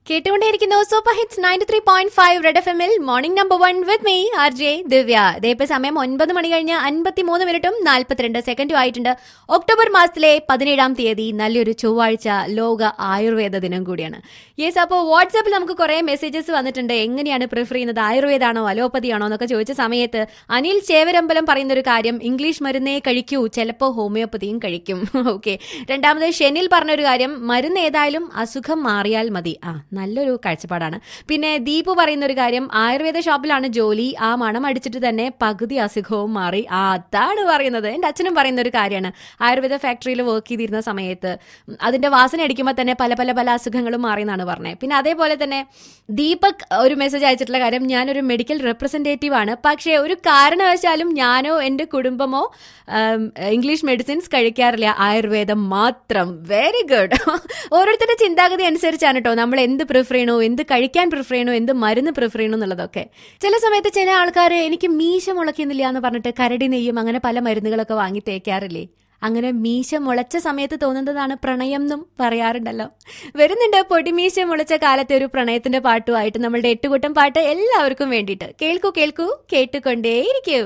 കേട്ടുകൊണ്ടേയിരിക്കുന്നു super hits ninety three point five red F എമ്മിൽ morning number one with me R J Divya ഇതേപ്പോ സമയം ഒൻപത് മണി കഴിഞ്ഞ് അൻപത്തി മൂന്ന് മിനിറ്റും നാൽപ്പത്തിരണ്ട് സെക്കൻഡും ആയിട്ടുണ്ട് ഒക്ടോബർ മാസത്തിലെ പതിനേഴാം തീയതി നല്ലൊരു ചൊവ്വാഴ്ച ലോക ആയുർവേദ ദിനം കൂടിയാണ് യെസ് അപ്പോൾ വാട്സാപ്പിൽ നമുക്ക് കുറെ മെസ്സേജസ് വന്നിട്ടുണ്ട് എങ്ങനെയാണ് പ്രിഫർ ചെയ്യുന്നത് ആയുർവേദാണോ അലോപ്പതിയാണോ എന്നൊക്കെ ചോദിച്ച സമയത്ത് അനിൽ ചേവരമ്പലം പറയുന്ന ഒരു കാര്യം ഇംഗ്ലീഷ് മരുന്നേ കഴിക്കൂ ചിലപ്പോൾ ഹോമിയോപ്പതിയും കഴിക്കും ഓക്കെ രണ്ടാമത് ഷെനിൽ പറഞ്ഞൊരു കാര്യം മരുന്ന് ഏതായാലും അസുഖം മാറിയാൽ മതി ആ നല്ലൊരു കാഴ്ചപ്പാടാണ് പിന്നെ ദീപു പറയുന്ന ഒരു കാര്യം ആയുർവേദ ഷോപ്പിലാണ് ജോലി ആ മണം അടിച്ചിട്ട് തന്നെ പകുതി അസുഖവും മാറി ആ അതാണ് പറയുന്നത് എൻ്റെ അച്ഛനും പറയുന്ന ഒരു കാര്യമാണ് ആയുർവേദ ഫാക്ടറിയിൽ വർക്ക് ചെയ്തിരുന്ന സമയത്ത് അതിന്റെ വാസന അടിക്കുമ്പോൾ തന്നെ പല പല പല അസുഖങ്ങളും മാറി എന്നാണ് പറഞ്ഞത് പിന്നെ അതേപോലെ തന്നെ ദീപക് ഒരു മെസ്സേജ് അയച്ചിട്ടുള്ള കാര്യം ഞാനൊരു മെഡിക്കൽ റെപ്രസെൻറ്റേറ്റീവ് ആണ് പക്ഷേ ഒരു കാരണവശാലും ഞാനോ എൻ്റെ കുടുംബമോ ഉം, ഇംഗ്ലീഷ് മെഡിസിൻസ് കഴിക്കാറില്ല ആയുർവേദം മാത്രം വെരി ഗുഡ് ഓരോരുത്തരുടെ ചിന്താഗതി അനുസരിച്ചാണ് കേട്ടോ നമ്മൾ എന്ത് പ്രിഫർ ചെയ്യണോ എന്ത് കഴിക്കാൻ പ്രിഫർ ചെയ്യണോ എന്ത് മരുന്ന് പ്രിഫർ ചെയ്യണോ എന്നുള്ളതൊക്കെ ചില സമയത്ത് ചില ആൾക്കാർ എനിക്ക് മീശ മുളയ്ക്കുന്നില്ല എന്ന് പറഞ്ഞിട്ട് കരടി നെയ്യും അങ്ങനെ പല മരുന്നുകളൊക്കെ വാങ്ങി തേക്കാറില്ലേ അങ്ങനെ മീശ മുളച്ച സമയത്ത് തോന്നുന്നതാണ് പ്രണയം എന്നും പറയാറുണ്ടല്ലോ വരുന്നുണ്ട് പൊടിമീശ മുളച്ച കാലത്തെ ഒരു പ്രണയത്തിന്റെ പാട്ടുമായിട്ട് നമ്മളുടെ എട്ടുകൂട്ടം പാട്ട് എല്ലാവർക്കും വേണ്ടിയിട്ട് കേൾക്കൂ കേൾക്കൂ കേട്ടുകൊണ്ടേയിരിക്കൂ